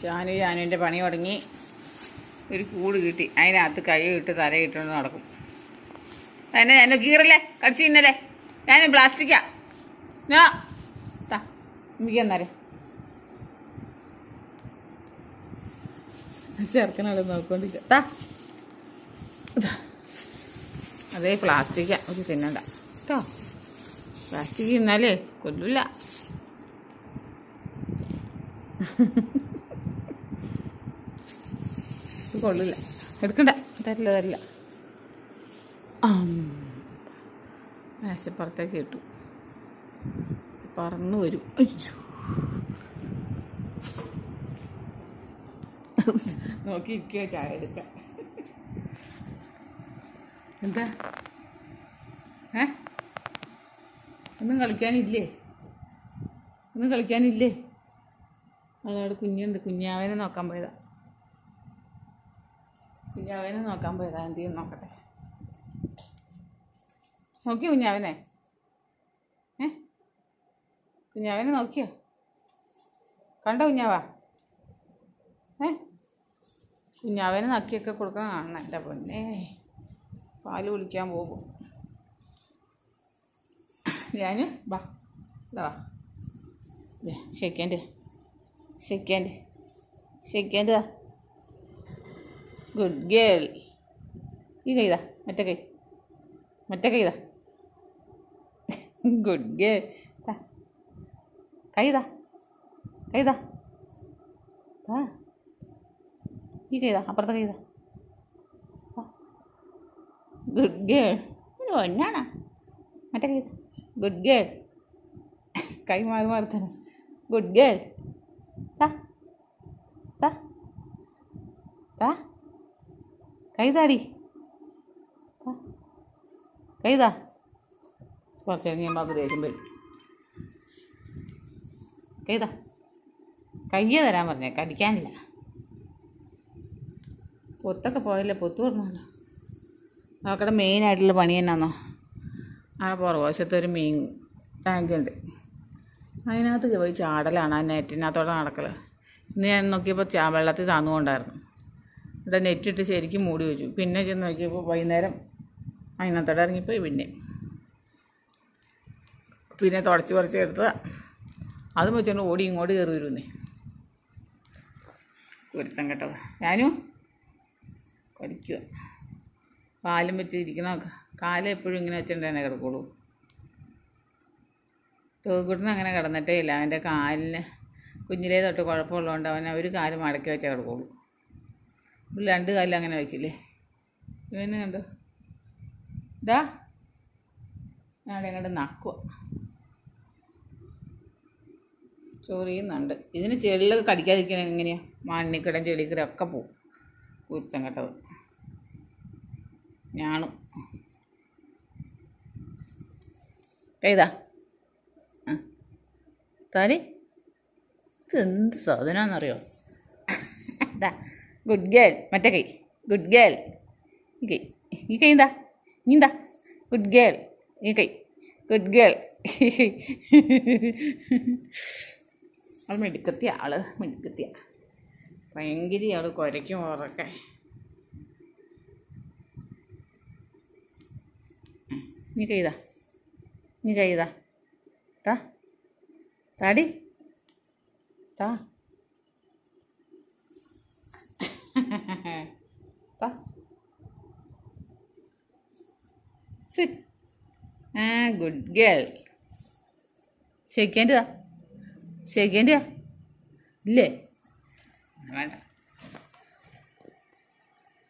ജാനു ജാനുവിൻ്റെ പണി തുടങ്ങി ഒരു കൂട് കിട്ടി അതിനകത്ത് കൈ ഇട്ട് തല ഇട്ടുകൊണ്ട് നടക്കും എന്നെ എന്നെ കീറല്ലേ കടിച്ചു തിന്നല്ലേ ഞാൻ പ്ലാസ്റ്റിക്കാ ഞാ താ എനിക്ക് എന്നാലേ ചെറുക്കനവിടെ നോക്കൊണ്ടിരിക്കുക താ ഇതാ. അതേ പ്ലാസ്റ്റിക്കാ ഒരു തിന്നണ്ട കേട്ടോ പ്ലാസ്റ്റിക് തിന്നാലേ കൊല്ലൂല ഇത് കൊള്ളില്ല എടുക്കണ്ട തരില്ല തരില്ല ആം. മേശപ്പുറത്തേക്ക് ഇട്ടു പറന്നു വരും അയ്യോ നോക്കിയിരിക്കുക ചായ എടുക്കാൻ എന്താ ഏ ഒന്നും കളിക്കാനില്ലേ ഒന്നും കളിക്കാനില്ലേ അതവിടെ കുഞ്ഞുണ്ട് കുഞ്ഞാവനെ നോക്കാൻ പോയതാ കുഞ്ഞാവനെ നോക്കാൻ പോയതാ എന്ത് ചെയ്യും നോക്കട്ടെ നോക്കിയോ കുഞ്ഞാവനെ ഏ കുഞ്ഞാവനെ നോക്കിയോ കണ്ടോ കുഞ്ഞാവാ ഏ കുഞ്ഞാവനെ നക്കിയൊക്കെ കൊടുക്കാൻ കാണണം എൻ്റെ പൊന്നേ പാല് കുടിക്കാൻ പോകും ഞാൻ വാ ഇതാ വാ ഷെയ്ക്കാൻ്റെ ഷെയ്ക്കാൻ്റെ ഷെയ്ക്കാൻ്റെ ഗുഡ് ഗേൾ ഈ കൈതാ മറ്റേ കൈ മറ്റേ കൈതാ ഗുഡ് ഗേൾ കൈതാ കൈതാ താ ഈ കൈതാ അപ്പുറത്തെ കൈതാ ഗുഡ് ഗേൾ ഒന്നാണോ മറ്റേ കൈതാ ഗുഡ് ഗേൾ കൈ മാറി മാറി തന്നെ ഗുഡ് ഗേൾ താ താ താ കൈതാടി താ. കൈതാ കുറച്ച് കഴിഞ്ഞ് ഞാൻ ബാബു ദേഷ്യം വരും കൈതാ കയ്യ തരാൻ പറഞ്ഞേ കടിക്കാനില്ല പൊത്തൊക്കെ പോയല്ലേ പൊത്തു പറഞ്ഞല്ലോ അവക്കടെ മെയിനായിട്ടുള്ള പണി എന്നാന്നോ ആ പുറകുവശത്ത് ഒരു മീൻ ടാങ്ക് ഉണ്ട് അതിനകത്ത് പോയി ചാടലാണ് ആ നെറ്റിനകത്തോടെ നടക്കൽ ഇന്ന് ഞാൻ നോക്കിയപ്പോൾ ചാ വെള്ളത്തിൽ താന്നുകൊണ്ടായിരുന്നു ഇവിടെ നെറ്റിട്ട് ശരിക്കും മൂടി വെച്ചു പിന്നെ ചെന്ന് നോക്കിയപ്പോൾ വൈകുന്നേരം അതിനകത്തോടെ ഇറങ്ങിപ്പോയി പിന്നെ പിന്നെ തുടച്ച് പറിച്ച് എടുത്തതാ അതും വെച്ചുകൊണ്ട് ഓടി ഇങ്ങോട്ട് കയറി വരുന്നേ ഒരുത്തം കേട്ടത് ഞാനും കടിക്കുക പാലും വെച്ചിരിക്കണ കാലം എപ്പോഴും ഇങ്ങനെ വെച്ചിട്ട് തന്നെ കിടക്കുള്ളൂ ടോക്കുട്ടിന് അങ്ങനെ കിടന്നിട്ടേ ഇല്ല അവൻ്റെ കാലിന് കുഞ്ഞിലേ തൊട്ട് കുഴപ്പമുള്ളതുകൊണ്ട് അവൻ ഒരു കാല് മടക്കി വെച്ചേ കിടക്കുള്ളൂ ഇവിടെ രണ്ട് കാലിൽ അങ്ങനെ വയ്ക്കില്ലേ ഇവന് കണ്ടോ ഇതാ ഞാൻ അവിടെ അങ്ങോട്ട് നക്കുക ചൊറിയുന്നുണ്ട് ഇതിന് ചെളിലൊക്കെ കടിക്കാതിരിക്കണ എങ്ങനെയാണ് മണ്ണിക്കിടം ചെളിക്കിടം ഒക്കെ പോവും കുരുത്തം കേട്ടത് ഞാണും കൈതാ ആ താടി ഇതെന്ത് സാധനമാണെന്നറിയോ ഇതാ ഗുഡ് ഗേൾ മറ്റേ കൈ ഗുഡ് ഗേൾ ഈ കൈ ഈ കൈ എന്താ നീ എന്താ ഗുഡ് ഗേൾ ഈ കൈ ഗുഡ് ഗേൾ അവൾ മിടുക്കത്തിയ ആള് മിടുക്കത്തിയ ഭയങ്കര ആള് കുരയ്ക്കും ഉറക്കെ നീ കൈതാ നീ കൈതാ താ താടി താ താ സിറ്റ് ആ ഗുഡ് ഗേൾ ഷെയ്ക്കേണ്ടതാ ഷെയ്ക്കേണ്ടതാ ഇല്ലേ വേണ്ട